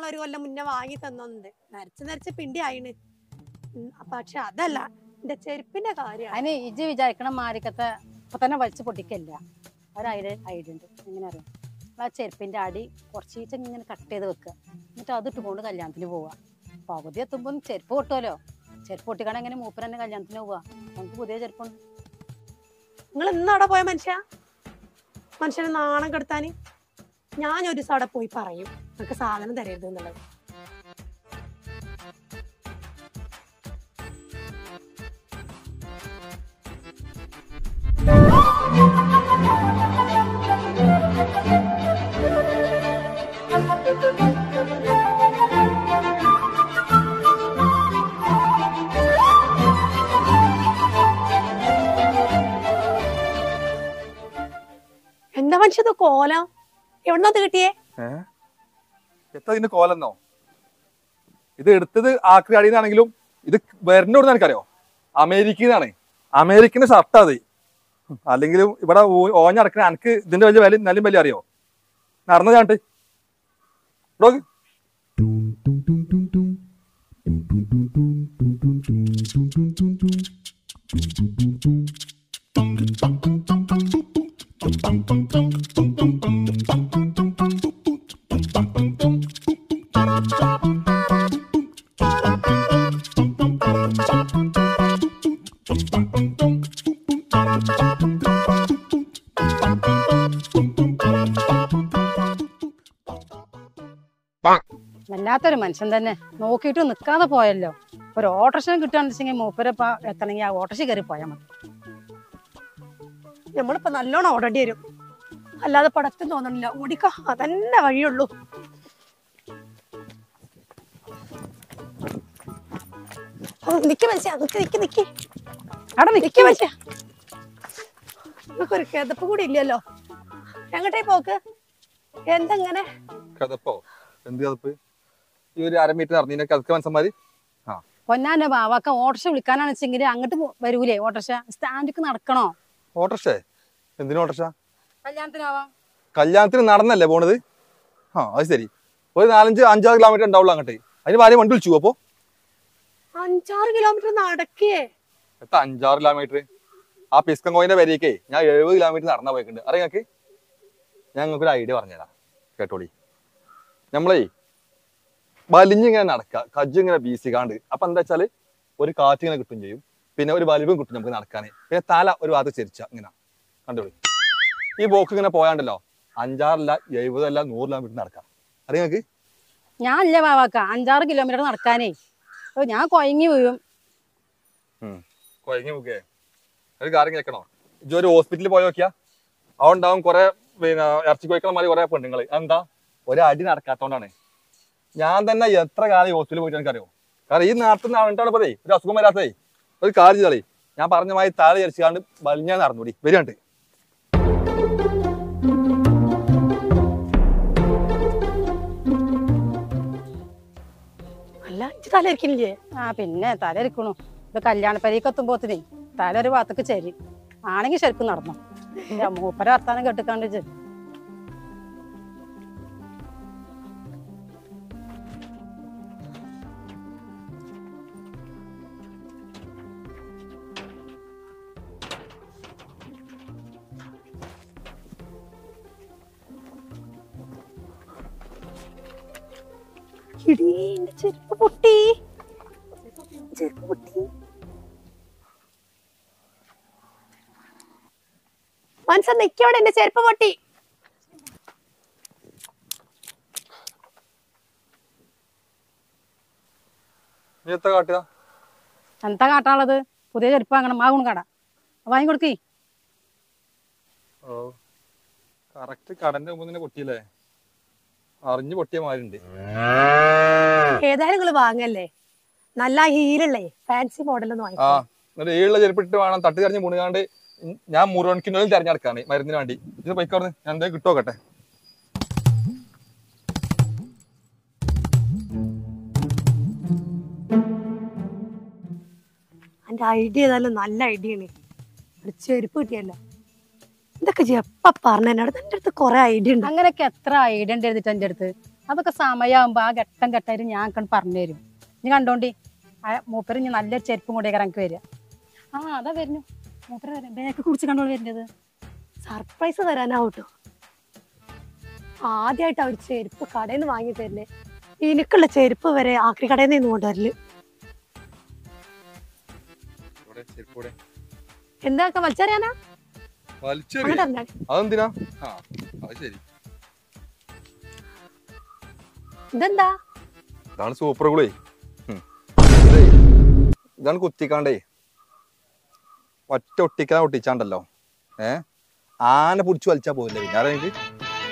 ഒരു കൊല്ലം മുന്നേ വാങ്ങി തന്നുണ്ട് നരച്ച് നരച്ച് പിണ്ടി ആയിണ് ഉം, പക്ഷെ അതല്ല എന്റെ ചെരുപ്പിന്റെ കാര്യമാണ് അതിന് ഇജ് വിചാരിക്കണ മാരിക്കത്തെ ഇപ്പൊ തന്നെ വലിച്ചു പൊട്ടിക്കല്ല ഒരു ഐഡിയ ഐഡിയ ഉണ്ട് എങ്ങനെ അറിയാം ആ ചെരുപ്പിന്റെ അടി കുറച്ചീച്ച ഇങ്ങനെ കട്ട് ചെയ്ത് വെക്കുക എന്നിട്ട് അത് ഇട്ടുകൊണ്ട് കല്യാണത്തിന് പോവുക പകുതി എത്തുമ്പോൾ ചെരുപ്പ് പൊട്ടുമല്ലോ ചെരുപ്പ് പൊട്ടിക്കാണ്ട് എങ്ങനെ മൂപ്പർ തന്നെ കല്യാണത്തിന് പോവുക നമുക്ക് പുതിയ ചെരുപ്പുണ്ട് നിങ്ങൾ ഇന്നവിടെ പോയ മനുഷ്യ മനുഷ്യനെ നാണം കെടുത്താന് ഞാൻ ഒരു ദിവസം അവിടെ പോയി പറയും നിങ്ങൾക്ക് സാധനം തരരുത് എന്നുള്ളത് എന്താ മനുഷ്യ ഇത് കോലം എവിടുന്നത് കിട്ടിയേ ഏഹ് എത്ര ഇതിന്റെ കോലെന്നോ ഇത് എടുത്തത് ആക്രിയാടിന്നാണെങ്കിലും ഇത് വരുന്നോട് എനിക്കറിയോ അമേരിക്കയിൽ നിന്നാണ് അമേരിക്കന്റെ ഷർട്ടാ അത് അല്ലെങ്കിലും ഇവിടെ ഊ- ഓഞ്ഞടക്കണ എനിക്ക് ഇതിന്റെ വലിയ വില നല്ല വലിയ അറിയോ നടന്നത് കാണിട്ട് ഇവിടെ നോക്ക്. വല്ലാത്തൊരു മനുഷ്യൻ തന്നെ നോക്കിയിട്ട് നിൽക്കാതെ പോയല്ലോ ഒരു ഓട്ടോറിക്ഷ കിട്ടുകയാണെന്ന് വെച്ചെങ്കിൽ മൂപ്പരപ്പ എത്തണമെങ്കിൽ ആ ഓട്ടോറിക്ഷ കയറി പോയാൽ മതി നമ്മളിപ്പോ നല്ലോണം ഓടേണ്ടി വരും അല്ലാതെ പടത്തും തോന്നണില്ല ഓടിക്കോ അതന്നെ വഴിയുള്ളൂ ഓ, നിക്ക് മനുഷ്യ നിക്ക് നിക്ക് നിക്ക് അവിടെ നിക്ക് നിൽക്കുക മനുഷ്യ നിങ്ങൾക്കൊരു കിതപ്പ് കൂടി ഇല്ലല്ലോ എങ്ങോട്ടേ പോക്ക് എന്തെങ്ങനെ കഥപ്പോ എന്ത് കഥപ്പ് ഈ ഒരു അര മീറ്റർ നടന്നതിന്റെ കഥക്ക് മനസ്സന്മാര് ആ പൊന്നാന്റെ ബാവാക്ക ഓട്ടോറിക്ഷ വിളിക്കാനാണ് വെച്ചെങ്കിൽ അങ്ങോട്ട് പോ- വരൂലേ ഓട്ടോറിക്ഷ സ്റ്റാൻഡിക്ക് നടക്കണോ ഓട്ടർഷേ എന്തിനു ഓട്ടർഷ കല്യാണത്തിനാവാം കല്യാണത്തിന് നടന്നല്ലേ പോണത് ആ അത് ശരി ഒരു നാലഞ്ച് അഞ്ചാറ് കിലോമീറ്റർ ഉണ്ടാവുള്ളൂ അങ്ങോട്ട് അതിന് ഭാര്യ വണ്ടി വിളിച്ചു അപ്പോ അഞ്ചാറ് കിലോമീറ്റർ നടക്കേ എത്ര അഞ്ചാറ് കിലോമീറ്റർ ആ പിസ്കം കോയിന്റെ വരേക്കേ ഞാൻ എഴുപത് കിലോമീറ്റർ നടന്നാ പോയിട്ടുണ്ട് അറിയാം ഞങ്ങൾക്ക് ഞാൻ നിങ്ങൾക്ക് ഒരു ഐഡിയ പറഞ്ഞുതരാം കേട്ടോളി നമ്മളേ വലിഞ്ഞിങ്ങനെ നടക്കുക കജ്ജിങ്ങനെ വീസിക്കാണ്ട് അപ്പൊ എന്താ വെച്ചാല് ഒരു കാറ്റിങ്ങനെ കിട്ടും ചെയ്യും പിന്നെ ഒരു വലിവും കിട്ടും നമുക്ക് നടക്കാൻ പിന്നെ തല ഒരു ഭാഗത്ത് ചെരിച്ച ഇങ്ങനെ കണ്ടോളി ഈ ബോക്ക് ഇങ്ങനെ പോയാണ്ടല്ലോ അഞ്ചാറല്ല എഴുപതല്ല നൂറ് കിലോമീറ്റർ നടക്കാം അറിയാം നിങ്ങൾക്ക് ഞാൻ ഇല്ല ബാവാക്ക അഞ്ചാറ് കിലോമീറ്റർ നടക്കാനേ ഓ ഞാൻ കൊയങ്ങി വീഴും കൊയങ്ങി മുക്കേ ഒരു കാര്യം കേൾക്കണോ ഇജ്ജ് ഒരു ഹോസ്പിറ്റലിൽ പോയി നോക്കിയാ അവിടെ ഉണ്ടാവും കുറെ പിന്നെ ഇറച്ചി കോഴിക്കണമാര് കുറെ പെണ്ണുങ്ങള് എന്താ ഒരു അടി നടക്കാത്തോണ്ടാണ് ഞാൻ തന്നെ എത്ര കാലം ഹോസ്പിറ്റലിൽ പോയിട്ട് എനിക്കറിയോ കാരണം ഈ നാട്ടിൽ നിന്ന് ആണ്ടാണ് പതേ ഒരു അസുഖം വരാത്തേ ഒരു കാര്യം ചെയ്താളേ ഞാൻ പറഞ്ഞ മാതിരി താഴെ ചരിച്ചാണ്ട് വലിഞ്ഞാൻ നടന്നൂടി വരികണ്ട് അല്ല ഇജ്ജ് തലയിരിക്കണില്ലേ ആ പിന്നെ തല ഇരിക്കണു ഇത് കല്യാണ പരിക്ക് എത്തുമ്പോത്തിനേ തല ഒരു ഭാഗത്തേക്ക് ചെരി ആണെങ്കിൽ ശരിക്കും നടന്നു ഇല്ല, മൂപ്പര വർത്താനം കെട്ടിക്കാണ്ട് ഇജ്ജ്. ഇടീ എന്റെ ചെരുപ്പ് പൊട്ടി ചെരുപ്പ് പൊട്ടി മനസ്സ നിക്കവിടെ എന്റെ ചെരുപ്പ് പൊട്ടി നീ എത്ര കാട്ടുക എന്താ കാട്ടാനുള്ളത് പുതിയ ചെരുപ്പ് വാങ്ങണം മാഗുണം കട വാങ്ങി കൊടുക്കേ ഓ കറക്റ്റ് കടന്റെ മുമ്പ് തന്നെ പൊട്ടിയില്ലേ അറിഞ്ഞു പൊട്ടിയ മാരുണ്ട് ഏതായാലും നിങ്ങള് വാങ്ങല്ലേ നല്ല ഹീലുള്ളേ ഫാൻസി മോഡലൊന്നും വാങ്ങി ആ എന്നിട്ട് ഏഴുള്ള ചെരുപ്പിട്ട് വേണം തട്ട് തെരഞ്ഞ് മുണുകാണ്ട് ഞാൻ മുഴുവൻക്കിനുള്ളിൽ തെരഞ്ഞെടുക്കാണ് മരുന്നിന് വേണ്ടി ഇത് പൈക്കോർന്ന് ഞാൻ എന്താ കിട്ടുമോക്കട്ടെ എന്റെ ഐഡിയ ഏതായാലും നല്ല ഐഡിയ ആണ് ഒരു ചെരുപ്പ് കിട്ടിയല്ലോ ഇതൊക്കെ ഇജ്ജ് എപ്പ പറഞ്ഞ എന്നോട് എന്റെ അടുത്ത് കൊറേ ഐഡിയ ഉണ്ട് അങ്ങനെയൊക്കെ എത്ര ഐഡിയ ഉണ്ട് എഴുതിട്ട് എൻ്റെ അടുത്ത് അതൊക്കെ സമയമാകുമ്പോ ആ ഘട്ടം ഘട്ടമായിട്ട് ഞാൻ കണ്ട് പറഞ്ഞു തരും നീ കണ്ടോണ്ടി ആ മൂപ്പര് ഇനി നല്ലൊരു ചെരുപ്പും കൂടെ എനിക്ക് വരിക ആ അതാ വരുന്നു മൂപ്പര് വരാം ബാക്ക് കുടിച്ച് കണ്ടോളൂ വരുന്നത് സർപ്രൈസ് തരാനാവട്ടോ ആദ്യമായിട്ട് അവർ ചെരുപ്പ് കടയിൽ നിന്ന് വാങ്ങി തരുന്നേ എനിക്കുള്ള ചെരുപ്പ് വരെ ആക്രി കടയിൽ നിന്ന് കൊണ്ടുവരല് ഇവിടെ ചെരുപ്പൂടെ എന്താക്ക വലിച്ചറിയാനാ വലിച്ചെറി അങ്ങോട്ട് അറിഞ്ഞാ അതെന്തിനാ ആ അത് ശരി ഇതെന്താ ഇതാണ് സൂപ്പർ ഗുളേ ഇതേ ഇതാണ് കുത്തിക്കാണ്ടേ ഒറ്റ ഒട്ടിക്കാൻ ഒട്ടിച്ചാണ്ടല്ലോ ഏ ആന പിടിച്ച് വലിച്ചാ പോകില്ല പിന്നെ ആരാ എനിക്ക്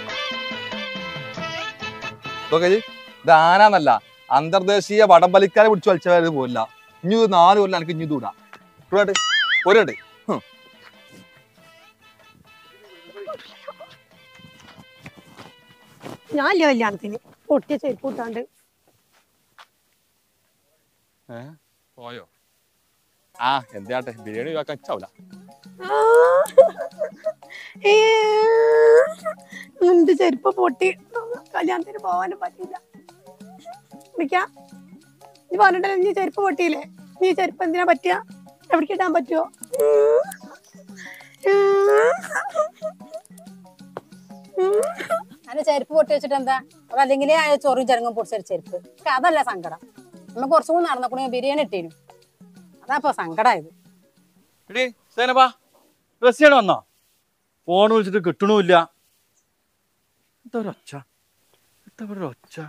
ഇതൊക്കെ ഇത് ഇത് ആനാന്നല്ല അന്തർദേശീയ വടംവലിക്കാരെ പിടിച്ച് വലിച്ചാൽ പോകില്ല ഇനി ഇത് നാല് കൊല്ലം എനിക്ക് ഇനി ഇതൂടാ ഇവിടെയായിട്ട് ഒരേട്ട് ഞാൻ ഇല്ല കല്യാണത്തിന് പൊട്ടിയ ചെരുപ്പ് ഇട്ടാണ്ട് പോയോ ആ എന്താട്ടെ ബിരിയാണി ഒഴിവാക്കാൻ ഇച്ചാവൂല നിന്റെ ചെരുപ്പ് പൊട്ടി കല്യാണത്തിന് പോവാനും പറ്റില്ല വിളിക്കാം നീ പറഞ്ഞിട്ടല്ലേ നീ ചെരുപ്പ് പൊട്ടിയില്ലേ നീ ചെരുപ്പ് എന്തിനാ പറ്റുക എവിടേക്ക് ഇടാൻ പറ്റുമോ അതിന്റെ ചെരുപ്പ് പൊട്ടി വെച്ചിട്ട് എന്താ അതല്ലെങ്കിൽ ആ ചൊറും ചെറുങ്ങും പൊടിച്ചൊരു ചെരുപ്പ് പക്ഷെ അതല്ല സങ്കടം നമ്മൾ കുറച്ചും കൂടി നടന്നപ്പോൾ ബിരിയാണി ഇട്ടീനു അതാ സങ്കടമായത് എടീ സേനപ്പാ റസിയാണ് വന്നോ ഫോൺ വിളിച്ചിട്ട് കിട്ടണമില്ല എന്താ ഒരു ഒച്ച എന്താ ഇവിടെ ഒരു ഒച്ച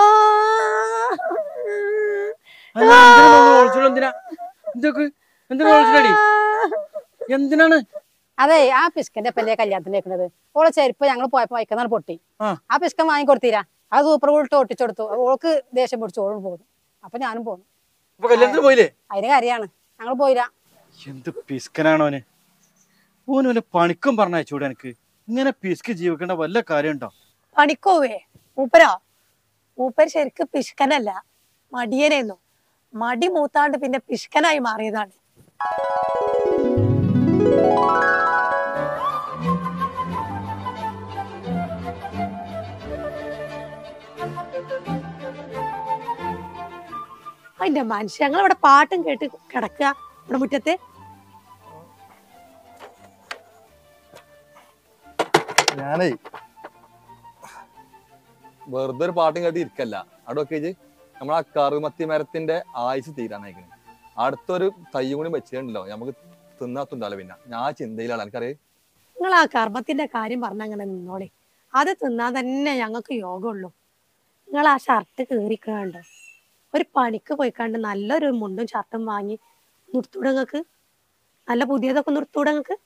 അല്ല, എന്തിനാ മോള് വിളിച്ചത് എന്തിനാ എന്തൊക്കെ എന്തിനാ വിളിച്ചടി എന്തിനാണ് അതെ ആ പിസ്കന്റെ അപ്പല്ലേ കല്യാണത്തിന് വെക്കുന്നത് ഓളെ ചെരുപ്പ് ഞങ്ങൾ പോയപ്പോ വയ്ക്കുന്നതാണ് പൊട്ടി ആ. ആ പിസ്കൻ വാങ്ങി കൊടുത്തീരാ അത് സൂപ്പർ കൂട്ട് ഒട്ടിച്ചെടുത്തു ഓൾക്ക് ദേഷ്യം പിടിച്ചു ഓളും പോകുന്നു അപ്പൊ ഞാനും പോന്നു ഇപ്പൊ കല്യാണത്തിന് പോയില്ലേ അതിന് കാര്യമാണ് ഞങ്ങൾ പോയില്ല എന്ത് പിസ്കനാണോ ഓന് ഓന് വല്ല പണിക്കും പറഞ്ഞയച്ചൂടെ എനിക്ക് ഇങ്ങനെ പിസ്ക് ജീവിക്കേണ്ട വല്ല കാര്യം ഉണ്ടോ പണിക്കോവേ മൂപ്പരോ മൂപ്പര് ശരിക്ക് പിഷ്കനല്ല മടിയനായിരുന്നു മടി മൂത്താണ്ട് പിന്നെ പിഷ്കനായി മാറിയതാണ് അതിന്റെ മനുഷ്യ ഞങ്ങൾ ഇവിടെ പാട്ടും കേട്ട് കിടക്കുക ഇവിടെ മുറ്റത്ത് ഞാനേ വെറുതെ ഒരു പാട്ടും കേട്ട് ഇരിക്കല്ല അവിടെ ഒക്കെ നമ്മളെ ആ കറുമത്തി മരത്തിന്റെ ആയുസ് തീരാനായിക്കണ് അടുത്തൊരു തൈ കൂടി വെച്ചിട്ടുണ്ടല്ലോ നമുക്ക് തിന്നാത്തുണ്ടല്ലോ പിന്നെ ഞാൻ ചിന്തയിലാണ് എനിക്കറിയാം നിങ്ങൾ ആ കർമ്മത്തിന്റെ കാര്യം പറഞ്ഞ അങ്ങനെ നിന്നോളി അത് തിന്നാൻ തന്നെ ഞങ്ങൾക്ക് യോഗമുള്ളൂ നിങ്ങൾ ആ ഷർട്ട് കീറിക്കാണ്ട് ഒരു പണിക്ക് പോയിക്കാണ്ട് നല്ലൊരു മുണ്ടും ഷർട്ടും വാങ്ങി നിർത്തൂടെ നിങ്ങൾക്ക് നല്ല പുതിയതൊക്കെ നിർത്തൂടെ നിങ്ങൾക്ക്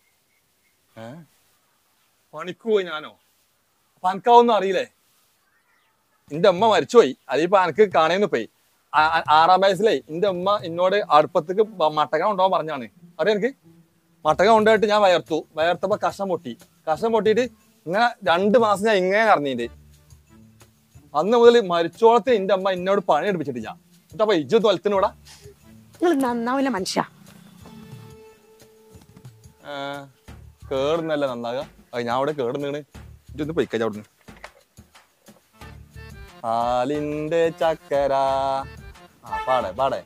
പണിക്ക് പോയി ഞാനോ അപ്പൊ എനിക്കാവൊന്നും അറിയില്ലേ എന്റെ അമ്മ മരിച്ചുപോയി അതിപ്പോ എനിക്ക് കാണേന്ന് പോയി ആ- ആ- ആറാം വയസ്സിലേ എന്റെ അമ്മ എന്നോട് അടുപ്പത്തേക്ക് ബ- മട്ടക കൊണ്ടുപോകാൻ പറഞ്ഞാണ് അറിയാം എനിക്ക് മട്ടക കൊണ്ടുപോയിട്ട് ഞാൻ വയർത്തു വയർത്തപ്പോ കഷം പൊട്ടി കഷം പൊട്ടിയിട്ട് ഇങ്ങനെ രണ്ട് മാസം ഞാൻ ഇങ്ങനെ കറന്നീണ്ട് അന്ന് മുതൽ മരിച്ചോളത്തെ എന്റെ അമ്മ എന്നോട് പണി എടുപ്പിച്ചിട്ടില്ല എന്നിട്ട് അപ്പൊ ഇജ്ജ് തൊലത്തിനൂടാ നിങ്ങൾ നന്നാവില്ല മനുഷ്യ കേടുന്നല്ല നന്നാകുക അത് ഞാൻ അവിടെ കേടുന്നാണ് ഇതൊന്ന് പൊയ്ക്കച്ച അവിടുന്ന് ആലിന്റെ ചക്കര ആ പാടെ പാടെ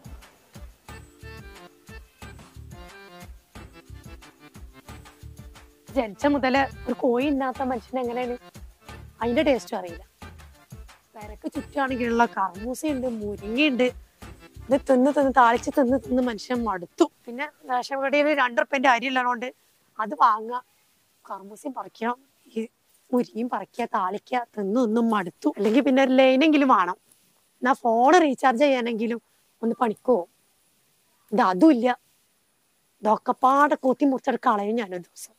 ജനിച്ച മുതല് ഒരു കോഴി ഇന്നാത്ത മനുഷ്യൻ എങ്ങനെയാണ് അതിന്റെ ടേസ്റ്റും അറിയില്ല പെരക്ക് ചുറ്റുമാണെങ്കിലുള്ള കർമൂസയുണ്ട് മുരിങ്ങയുണ്ട് ഇത് തിന്ന് തിന്ന് താളിച്ച് തിന്ന് തിന്ന് മനുഷ്യൻ മടുത്തു പിന്നെ റേഷൻ കടയിൽ രണ്ട് റുപ്യന്റെ അരി ഉള്ളതുകൊണ്ട് അത് വാങ്ങുക കർമൂസയും പറിക്കുക ഈ മുരിങ്ങയും പറിക്കുക താളിക്കുക തിന്ന് തിന്നും മടുത്തു അല്ലെങ്കിൽ പിന്നെ ഒരു ലൈനെങ്കിലും വേണം എന്നാ ഫോൺ റീചാർജ് ചെയ്യാനെങ്കിലും ഒന്ന് പണിക്കോ ഇത് അതുമില്ല ഇതൊക്കെ പാടെ കൂത്തി മുറിച്ചെടുക്ക കളയും ഞാനൊരു ദിവസം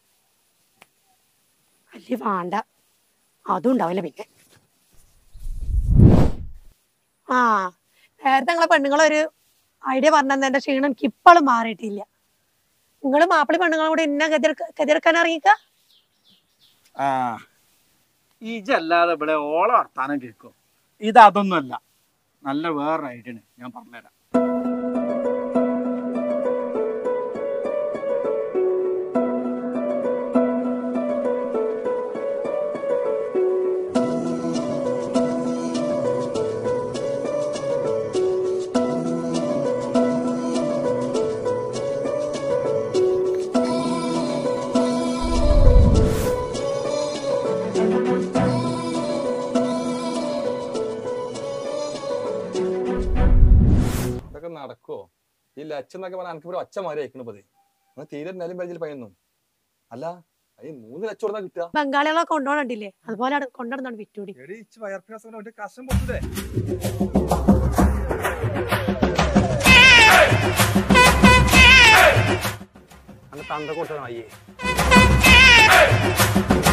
വലിയ വേണ്ട അതും ഉണ്ടാവില്ല പിന്നെ ആ നേരത്തെ നിങ്ങളെ പെണ്ണുങ്ങളൊരു ഐഡിയ പറഞ്ഞത് എന്റെ ക്ഷീണം എനിക്ക് ഇപ്പോഴും മാറിയിട്ടില്ല നിങ്ങൾ മാപ്പിളി പെണ്ണുങ്ങളും കൂടെ ഇന്ന ഗതിയെടുക്ക ഗതിയെടുക്കാൻ ഇറങ്ങിക്ക ആ ഇജല്ലാതെ ഇവിടെ ഓള വർത്താനം കേൾക്കും ഇതൊന്നുമല്ല നല്ല വേറൊരു ഐഡിയ ഞാൻ പറഞ്ഞുതരാം ലക്ഷം എന്നൊക്കെ പറഞ്ഞാൽ എനിക്ക് ഒരു ഒച്ച മാറി അയക്കണത് നിങ്ങൾ തീരെ എന്നാലും പരിചയം പയ്യൊന്നും അല്ല ഈ മൂന്ന് ലക്ഷം കൊടുത്താ കിട്ടുക ബംഗാളികളെ കൊണ്ടുപോകണ്ടില്ലേ അതുപോലെ അവിടെ കൊണ്ടുവന്നാണ് വിറ്റൂടി എടി ഇച്ച് വയർപ്രയാസം ഒരു കഷ്ടം പൊട്ടണ്ടേ അങ്ങനെ തന്ത കൊടുത്തതാണ് അയ്യേ